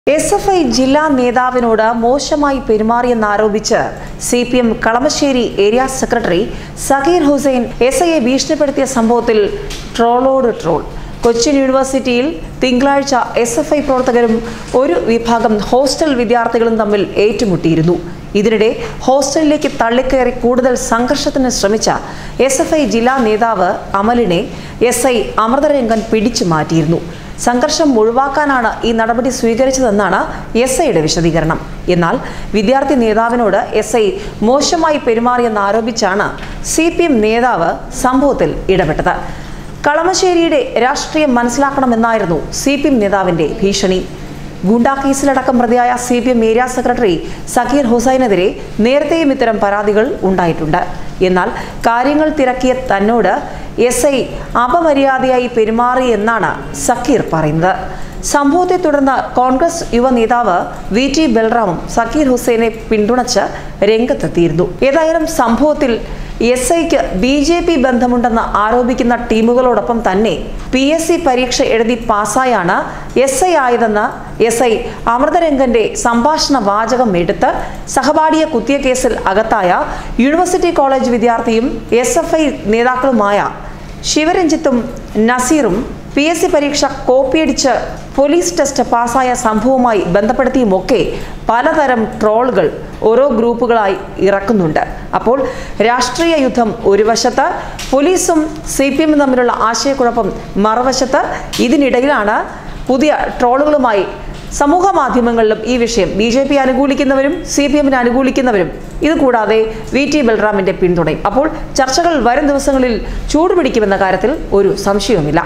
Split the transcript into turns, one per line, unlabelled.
S F I ജില്ലാ നേതാവിനോട് മോശമായി പെരുമാറിയെന്നാരോപിച്ച് C P M Kalamassery area secretary Zakir Hussain S ഐയെ ഭീഷണിപ്പെടുത്തിയ സംഭവത്തിൽ ട്രോളോട് ട്രോൾ കൊച്ചിൻ യൂണിവേഴ്സിറ്റിയിൽ തിങ്കളാഴ്ച എസ് എഫ് ഐ പ്രവർത്തകരും ഒരു വിഭാഗം ഹോസ്റ്റൽ വിദ്യാർത്ഥികളും തമ്മിൽ ഏറ്റുമുട്ടിയിരുന്നു ഇതിനിടെ ഹോസ്റ്റലിലേക്ക് തള്ളിക്കയറി കൂടുതൽ സംഘർഷത്തിന് ശ്രമിച്ച എസ് എഫ് ഐ ജില്ലാ നേതാവ് അമലിനെ എസ് ഐ അമൃതരംഗൻ പിടിച്ചു മാറ്റിയിരുന്നു സംഘർഷം ഒഴിവാക്കാനാണ് ഈ നടപടി സ്വീകരിച്ചതെന്നാണ് എസ് ഐയുടെ വിശദീകരണം എന്നാൽ വിദ്യാർത്ഥി നേതാവിനോട് എസ് ഐ മോശമായി പെരുമാറിയെന്നാരോപിച്ചാണ് സി പി എം നേതാവ് സംഭവത്തിൽ ഇടപെട്ടത് കളമശ്ശേരിയുടെ രാഷ്ട്രീയം മനസ്സിലാക്കണമെന്നായിരുന്നു സി പി എം നേതാവിന്റെ ഭീഷണി ഗുണ്ടാ കേസിലടക്കം പ്രതിയായ C P M area secretary Zakir ഹുസൈനെതിരെ നേരത്തെയും ഇത്തരം പരാതികൾ ഉണ്ടായിട്ടുണ്ട് എന്നാൽ കാര്യങ്ങൾ തിരക്കിയ തന്നോട് എസ് ഐ അപമര്യാദയായി പെരുമാറി എന്നാണ് സക്കീർ പറയുന്നത് സംഭവത്തെ തുടർന്ന് കോൺഗ്രസ് യുവ നേതാവ് വി ടി ബൽറാമും സക്കീർ ഹുസൈനെ പിന്തുണച്ച് രംഗത്തെത്തിയിരുന്നു ഏതായാലും സംഭവത്തിൽ എസ് ഐക്ക് ബി ജെ പി ബന്ധമുണ്ടെന്ന് ആരോപിക്കുന്ന ടീമുകളോടൊപ്പം തന്നെ പി എസ് സി പരീക്ഷ എഴുതി പാസ്സായാണ് എസ് ഐ ആയതെന്ന് എസ് ഐ അമൃതരംഗന്റെ സംഭാഷണ വാചകം എടുത്ത് സഹപാഠിയെ കുത്തിയ കേസിൽ അകത്തായ യൂണിവേഴ്സിറ്റി കോളേജ് വിദ്യാർത്ഥിയും എസ് എഫ് ഐ നേതാക്കളുമായ ശിവരഞ്ജിത്തും നസീറും പി എസ് സി പരീക്ഷ കോപ്പിയടിച്ച് പോലീസ് ടെസ്റ്റ് പാസ്സായ സംഭവവുമായി ബന്ധപ്പെടുത്തിയുമൊക്കെ പലതരം ട്രോളുകൾ ഓരോ ഗ്രൂപ്പുകളായി ഇറക്കുന്നുണ്ട് അപ്പോൾ രാഷ്ട്രീയ യുദ്ധം ഒരു വശത്ത് പോലീസും സി പി എമ്മും തമ്മിലുള്ള ആശയക്കുഴപ്പം മറുവശത്ത് ഇതിനിടയിലാണ് പുതിയ ട്രോളുകളുമായി സമൂഹ മാധ്യമങ്ങളിലും ഈ വിഷയം ബി ജെ പി അനുകൂലിക്കുന്നവരും സി പി എമ്മിനെ അനുകൂലിക്കുന്നവരും ഇതുകൂടാതെ വി ടി ബൽറാമിന്റെ പിന്തുണയും അപ്പോൾ ചർച്ചകൾ വരും ദിവസങ്ങളിൽ ചൂടുപിടിക്കുമെന്ന കാര്യത്തിൽ ഒരു സംശയവുമില്ല